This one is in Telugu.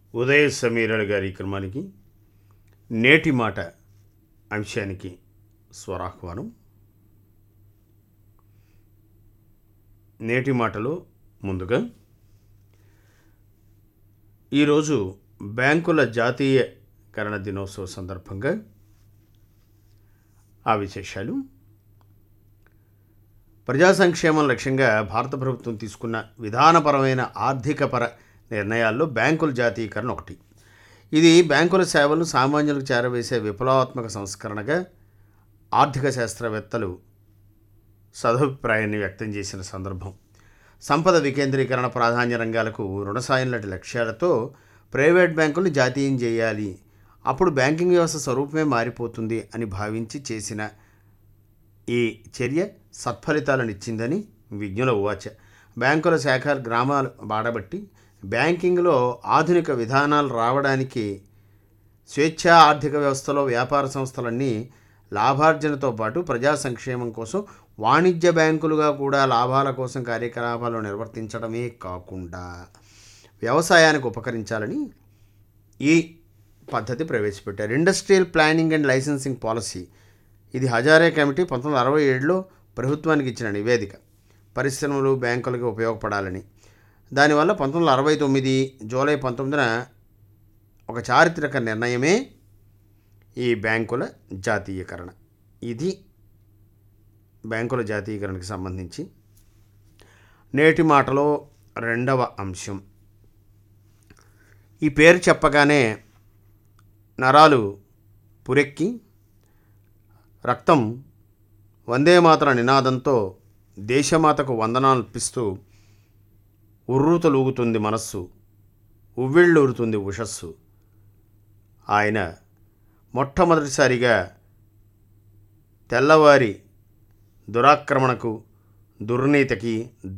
ఉదయ సమీరణ గారి క్రమానికి నేటి మాట అంశానికి స్వరాహ్వానం నేటి మాటలో ముందుగా ఈరోజు బ్యాంకుల జాతీయకరణ దినోత్సవ సందర్భంగా ఆ విశేషాలు ప్రజా సంక్షేమం లక్ష్యంగా భారత ప్రభుత్వం తీసుకున్న విధానపరమైన ఆర్థికపర నిర్ణయాల్లో బ్యాంకుల జాతీయకరణ ఒకటి ఇది బ్యాంకుల సేవలను సామాన్యులకు చేరవేసే విప్లవాత్మక సంస్కరణగా ఆర్థిక శాస్త్రవేత్తలు సదభిప్రాయాన్ని వ్యక్తం చేసిన సందర్భం సంపద వికేంద్రీకరణ ప్రాధాన్య రంగాలకు రుణ సాయం లాంటి లక్ష్యాలతో ప్రైవేట్ బ్యాంకులను జాతీయం చేయాలి అప్పుడు బ్యాంకింగ్ వ్యవస్థ స్వరూపమే మారిపోతుంది అని భావించి చేసిన ఈ చర్య సత్ఫలితాలను ఇచ్చిందని విజ్ఞుల ఉవాచ బ్యాంకుల శాఖ గ్రామాలు బాడబట్టి బ్యాంకింగ్లో ఆధునిక విధానాలు రావడానికి స్వేచ్ఛా ఆర్థిక వ్యవస్థలో వ్యాపార సంస్థలన్నీ లాభార్జనతో పాటు ప్రజా సంక్షేమం కోసం వాణిజ్య బ్యాంకులుగా కూడా లాభాల కోసం కార్యకలాపాలు నిర్వర్తించడమే కాకుండా వ్యవసాయానికి ఉపకరించాలని ఈ పద్ధతి ప్రవేశపెట్టారు industrial planning and licensing policy ఇది హజారే కమిటీ పంతొమ్మిది వందల అరవై ఏడులో ప్రభుత్వానికి ఇచ్చిన నివేదిక పరిశ్రమలు బ్యాంకులకు ఉపయోగపడాలని దానివల్ల పంతొమ్మిది వందల అరవై తొమ్మిది జూలై పంతొమ్మిదిన ఒక చారిత్రక నిర్ణయమే ఈ బ్యాంకుల జాతీయకరణ ఇది బ్యాంకుల జాతీయకరణకు సంబంధించి నేటి మాటలో రెండవ అంశం ఈ పేరు చెప్పగానే నరాలు పురెక్కి రక్తం వందే మాతర నినాదంతో దేశమాతకు వందనాలర్పిస్తూ ఉర్రూతలూగుతుంది మనస్సు ఉవ్విళ్ళూరుతుంది ఉషస్సు ఆయన మొట్టమొదటిసారిగా తెల్లవారి దురాక్రమణకు దుర్నీతికి